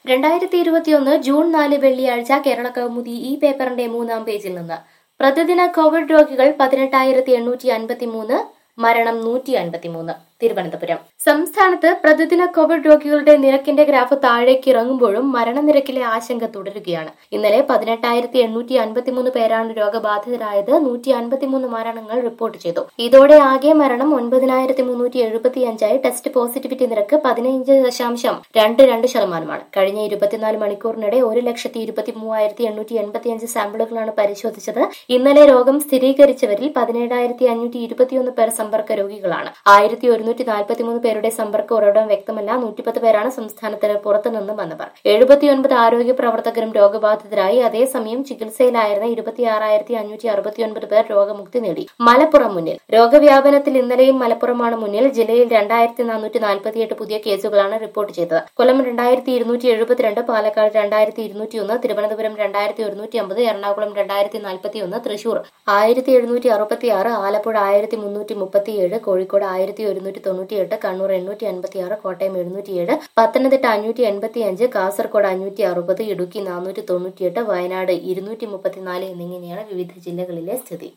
രണ്ടായിരത്തി ഇരുപത്തിയൊന്ന് ജൂൺ നാല് വെള്ളിയാഴ്ച കേരള കൗമുദി ഈ പേപ്പറിന്റെ മൂന്നാം പേജിൽ നിന്ന് പ്രതിദിന കോവിഡ് രോഗികൾ പതിനെട്ടായിരത്തി എണ്ണൂറ്റി അൻപത്തി മൂന്ന് മരണം നൂറ്റി അൻപത്തിമൂന്ന് തിരുവനന്തപുരം സംസ്ഥാനത്ത് പ്രതിദിന കോവിഡ് രോഗികളുടെ നിരക്കിന്റെ ഗ്രാഫ് താഴേക്ക് ഇറങ്ങുമ്പോഴും മരണനിരക്കിലെ ആശങ്ക തുടരുകയാണ് ഇന്നലെ പതിനെട്ടായിരത്തി എണ്ണൂറ്റി അൻപത്തിമൂന്ന് പേരാണ് രോഗബാധിതരായത് നൂറ്റി അൻപത്തിമൂന്ന് മരണങ്ങൾ റിപ്പോർട്ട് ചെയ്തു ഇതോടെ ആകെ മരണം ഒൻപതിനായിരത്തി മുന്നൂറ്റി എഴുപത്തിയഞ്ചായി ടെസ്റ്റ് പോസിറ്റിവിറ്റി നിരക്ക് പതിനഞ്ച് ദശാംശം രണ്ട് രണ്ട് ശതമാനമാണ് കഴിഞ്ഞ ഇരുപത്തിനാല് മണിക്കൂറിനിടെ ഒരു ലക്ഷത്തി ഇരുപത്തി മൂവായിരത്തി എണ്ണൂറ്റി എൺപത്തിയഞ്ച് സാമ്പിളുകളാണ് പരിശോധിച്ചത് ഇന്നലെ രോഗം സ്ഥിരീകരിച്ചവരിൽ പതിനേഴായിരത്തി അഞ്ഞൂറ്റി ഇരുപത്തിയൊന്ന് പേർ സമ്പർക്ക രോഗികളാണ് ആയിരത്തി ഒരുന്നൂറ്റി നാൽപ്പത്തിമൂന്ന് പേരുടെ സമ്പർക്ക ഉറവിടം വ്യക്തമല്ല നൂറ്റിപ്പത്ത് പേരാണ് സംസ്ഥാനത്തിന് പുറത്തുനിന്നും വന്നവർ എഴുപത്തിയൊൻപത് ആരോഗ്യ പ്രവർത്തകരും രോഗബാധിതരായി അതേസമയം ചികിത്സയിലായിരുന്ന ഇരുപത്തിയാറായിരത്തി അഞ്ഞൂറ്റി അറുപത്തിയൊൻപത് പേർ രോഗമുക്തി നേടി മലപ്പുറം മുന്നിൽ രോഗവ്യാപനത്തിൽ ഇന്നലെയും മലപ്പുറമാണ് മുന്നിൽ ജില്ലയിൽ രണ്ടായിരത്തി നാനൂറ്റി നാൽപ്പത്തിയെട്ട് പുതിയ കേസുകളാണ് റിപ്പോർട്ട് ചെയ്തത് കൊല്ലം രണ്ടായിരത്തി ഇരുന്നൂറ്റി എഴുപത്തിരണ്ട് പാലക്കാട് രണ്ടായിരത്തി ഇരുന്നൂറ്റിയൊന്ന് തിരുവനന്തപുരം രണ്ടായിരത്തി ഒരുന്നൂറ്റി അമ്പത് എറണാകുളം രണ്ടായിരത്തി നാൽപ്പത്തിയൊന്ന് തൃശൂർ ആയിരത്തി എഴുന്നൂറ്റി അറുപത്തിയാറ് ആലപ്പുഴ ആയിരത്തി മുന്നൂറ്റി മുപ്പത്തിയേഴ് കോഴിക്കോട് ആയിരത്തി ഒരുന്നൂറ്റി തൊണ്ണൂറ്റിയെട്ട് കണ്ണൂർ എണ്ണൂറ്റി അൻപത്തിയാറ് കോട്ടയം എഴുന്നൂറ്റിയേഴ് പത്തനംതിട്ട അഞ്ഞൂറ്റി എൺപത്തിയഞ്ച് കാസർഗോഡ് അഞ്ഞൂറ്റി അറുപത് ഇടുക്കി നാനൂറ്റി തൊണ്ണൂറ്റിയെട്ട് വയനാട് ഇരുന്നൂറ്റി മുപ്പത്തിനാല് എന്നിങ്ങനെയാണ് വിവിധ ജില്ലകളിലെ സ്ഥിതി